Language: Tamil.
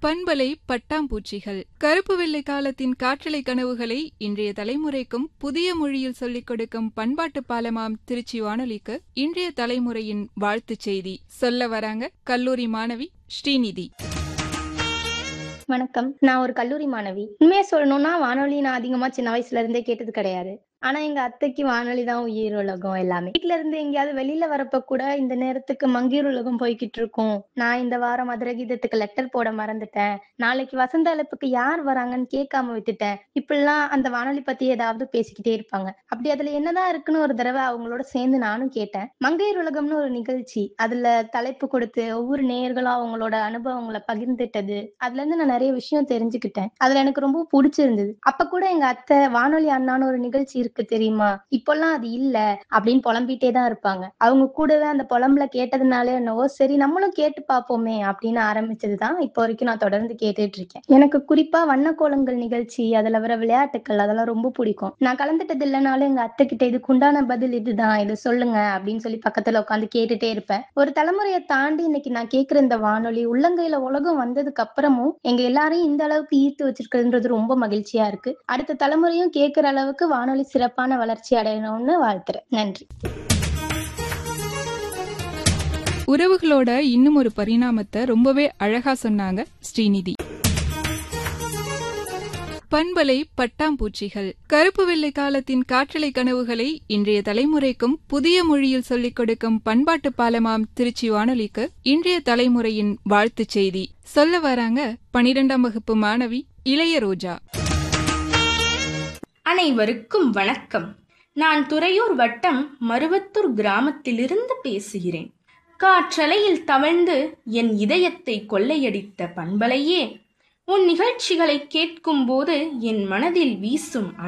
பண்பலை பட்டாம்பூச்சிகள் கருப்பு வெள்ளை காலத்தின் காற்றலை கனவுகளை இன்றைய தலைமுறைக்கும் புதிய மொழியில் சொல்லிக் கொடுக்கும் பண்பாட்டு பாலமாம் திருச்சி வானொலிக்கு இன்றைய தலைமுறையின் வாழ்த்துச் செய்தி சொல்ல வராங்க கல்லூரி மாணவி ஸ்ரீநிதி வணக்கம் நான் ஒரு கல்லூரி மாணவி உண்மையா சொல்லணும்னா வானொலி நான் அதிகமா சின்ன வயசுல இருந்தே கேட்டது கிடையாது ஆனா எங்க அத்தைக்கு வானொலி தான் உயிர் உலகம் எல்லாமே வீட்ல இருந்து எங்கேயாவது வெளியில வரப்ப கூட இந்த நேரத்துக்கு மங்கீர் உலகம் போய்கிட்டு இருக்கும் நான் இந்த வாரம் மதுர கீதத்துக்கு லெட்டர் போட மறந்துட்டேன் நாளைக்கு வசந்த அழைப்புக்கு யார் வராங்கன்னு கேட்காம விட்டுட்டேன் இப்படிலாம் அந்த வானொலி பத்தி ஏதாவது பேசிக்கிட்டே இருப்பாங்க அப்படி அதுல என்னதான் இருக்குன்னு ஒரு தடவை அவங்களோட சேர்ந்து நானும் கேட்டேன் மங்கையர் உலகம்னு ஒரு நிகழ்ச்சி அதுல தலைப்பு கொடுத்து ஒவ்வொரு நேயர்களும் அவங்களோட அனுபவங்களை பகிர்ந்துட்டது அதுல இருந்து நான் நிறைய விஷயம் தெரிஞ்சுக்கிட்டேன் அதுல எனக்கு ரொம்ப பிடிச்சிருந்தது அப்ப கூட எங்க அத்தை வானொலி அண்ணான்னு ஒரு நிகழ்ச்சி இருக்கு தெரியுமா இப்பெல்லாம் அது இல்ல அப்படின்னு புலம்பிட்டே தான் இருப்பாங்க அவங்க கூடவே அந்த புலம்புல கேட்டதுனால என்னவோ சரி நம்மளும் கேட்டு பார்ப்போமே அப்படின்னு ஆரம்பிச்சதுதான் இப்போ வரைக்கும் நான் தொடர்ந்து கேட்டுட்டு இருக்கேன் எனக்கு குறிப்பா வண்ணக்கோலங்கள் நிகழ்ச்சி அதுல வர விளையாட்டுக்கள் அதெல்லாம் ரொம்ப பிடிக்கும் நான் கலந்துட்டது இல்லைனாலும் எங்க அத்தை கிட்ட இதுக்கு உண்டான பதில் இதுதான் இது சொல்லுங்க அப்படின்னு சொல்லி பக்கத்துல உட்காந்து கேட்டுட்டே இருப்பேன் ஒரு தலைமுறையை தாண்டி இன்னைக்கு நான் கேக்குற இந்த வானொலி உள்ளங்கையில உலகம் வந்ததுக்கு அப்புறமும் எங்க எல்லாரையும் இந்த அளவுக்கு ஈர்த்து வச்சிருக்கிறது ரொம்ப மகிழ்ச்சியா இருக்கு அடுத்த தலைமுறையும் கேட்கிற அளவுக்கு வானொலி சிறப்பான வளர்ச்சி அடையணும்னு வாழ்த்துறேன் நன்றி உறவுகளோட இன்னும் ஒரு பரிணாமத்தை ரொம்பவே அழகா சொன்னாங்க ஸ்ரீநிதி பண்பலை பட்டாம்பூச்சிகள் கருப்பு வெள்ளை காலத்தின் காற்றலை கனவுகளை இன்றைய தலைமுறைக்கும் புதிய மொழியில் சொல்லிக் கொடுக்கும் பண்பாட்டு பாலமாம் திருச்சி வானொலிக்கு இன்றைய தலைமுறையின் வாழ்த்துச் செய்தி சொல்ல வராங்க பனிரெண்டாம் வகுப்பு மாணவி இளைய ரோஜா அனைவருக்கும் வணக்கம் நான் துறையூர் வட்டம் மருவத்தூர் கிராமத்திலிருந்து பேசுகிறேன் காற்றலையில் தவழ்ந்து என் இதயத்தை கொள்ளையடித்த பண்பலையே உன் நிகழ்ச்சிகளை கேட்கும்போது என் மனதில் வீசும்